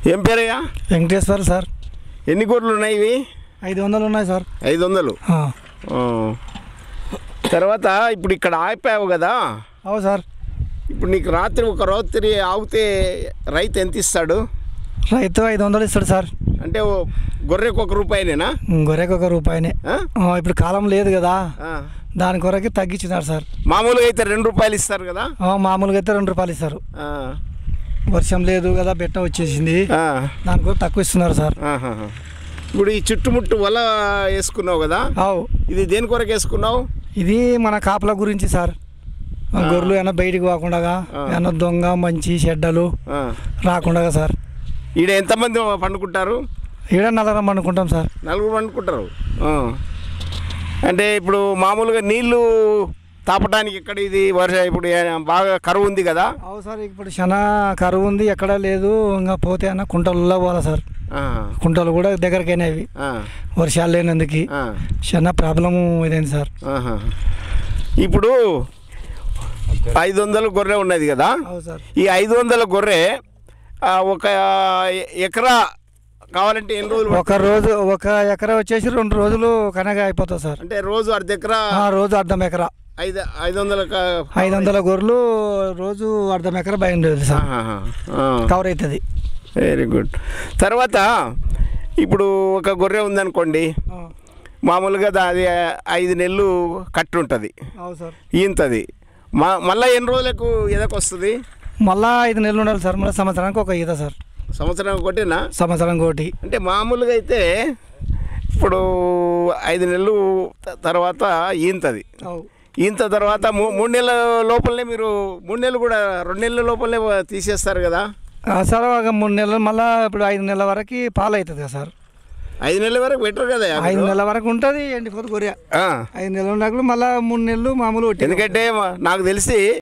ఏం పేరయ్యా వెంకటేశ్వర్ సార్ ఎన్ని గొర్రెలు ఉన్నాయి ఇవి ఐదు వందలు ఉన్నాయి సార్ ఐదు వందలు ఆ, ఆ. తర్వాత ఇప్పుడు ఇక్కడ ఆగిపోయావు కదా అవు సార్ ఇప్పుడు నీకు రాత్రి ఒక రాత్రి ఆగితే రైతు ఎంత ఇస్తాడు రైతు ఐదు వందలు ఇస్తాడు సార్ అంటే ఓ గొర్రెకు ఒక రూపాయినేనా గొర్రెకి ఒక రూపాయినే ఆ? ఆ, ఇప్పుడు కాలం లేదు కదా ఆ. దాని కొరకి తగ్గించినారు సార్ మామూలుగా అయితే రెండు రూపాయలు ఇస్తారు కదా ఆ, మామూలుగా అయితే రెండు రూపాయలు ఇస్తారు ఆ. వర్షం లేదు కదా బెట్ట వచ్చేసింది ఆ. దాని కొరకు తక్కువ ఇస్తున్నారు సార్ ఆహాహా. ఇప్పుడు ఈ చుట్టుముట్టు వల వేసుకున్నావు కదా అవు ఇది దేని కొరకు వేసుకున్నావు ఇది మన కాపల గురించి సార్ ఆ, గొర్రెలు ఏమన్నా బయటికి పోకుండా ఆ. ఏమన్నా దొంగ మంచి చెడ్డలు ఆ. రాకుండా సార్ ఈడ ఎంతమంది పండుకుంటారు ఈడ నల్లరం అనుకుంటాం సార్ నలుగురు పండుకుంటారు ఆ. అంటే ఇప్పుడు మామూలుగా నీళ్లు తాపడానికి ఎక్కడ ఇది వర్ష ఇప్పుడు ఏ- బాగా కరువు ఉంది కదా అవు సార్ ఇప్పుడు చాలా కరువు ఉంది ఎక్కడా లేదు ఇంకా పోతే అన్న కుంటల్లో పోవాలి సార్ ఆ. కుంటలు కూడా దగ్గరకైనవి ఆ. వర్షాలు లేనందుకు ఆ. చాలా ప్రాబ్లము ఇదైంది సార్ ఆహా. ఇప్పుడు ఐదు వందల గొర్రె ఉన్నది కదా అవు సార్ ఈ ఐదు వందల గొర్రె ఆ, ఒక ఎ- ఎకరా కావాలంటే ఎన్ని రోజులు ఒక రోజు ఒక ఎకరా వచ్చేసి రెండు రోజులు కనక అయిపోతుంది సార్ అంటే రోజు అర్ధ ఎకరా ఆ రోజు అర్ధం ఎకరా ఐదు ఐదు వందల క- ఐదు వందల గొర్రెలు రోజు అర్ధం ఎకరా బయలుదేరుతుంది సార్ ఆహాహా. ఆ. కవర్ అవుతుంది వెరీ గుడ్ తర్వాత ఇప్పుడు ఒక గొర్రె ఉందనుకోండి మామూలుగా దా- అది ఐదు నెలలు కట్టు ఉంటుంది అవు సార్ ఈంతది మా మళ్ళీ ఎన్ని రోజులకు ఎదకు వస్తుంది మళ్ళా ఐదు నెలలు ఉండాలి సార్ మళ్ళీ సంవత్సరానికి ఒక ఈత సార్ సంవత్సరం కొట్టినా సంవత్సరం కోటి అంటే మామూలుగా అయితే ఇప్పుడు ఐదు నెలలు త- తర్వాత ఈంతది అవు ఈంత తర్వాత మూ- మూడు నెలల లోపలనే మీరు మూడు నెలలు కూడా రెండు నెలల లోపలనే తీసేస్తారు కదా ఆ, సార్ ఒక మూడు నెలలు మళ్ళీ ఇప్పుడు ఐదు నెలల వరకు పాలు అవుతుంది కదా సార్ ఐదు నెలల వరకు బెటర్ కదా ఐదు నెలల వరకు ఉంటుంది ఎండిపోతుంది గొర్రె ఆ. ఐదు నెలలు ఉన్నప్పుడు మళ్ళీ మూడు నెలలు మామూలు కొట్టేది. ఎందుకంటే మా- నాకు తెలిసి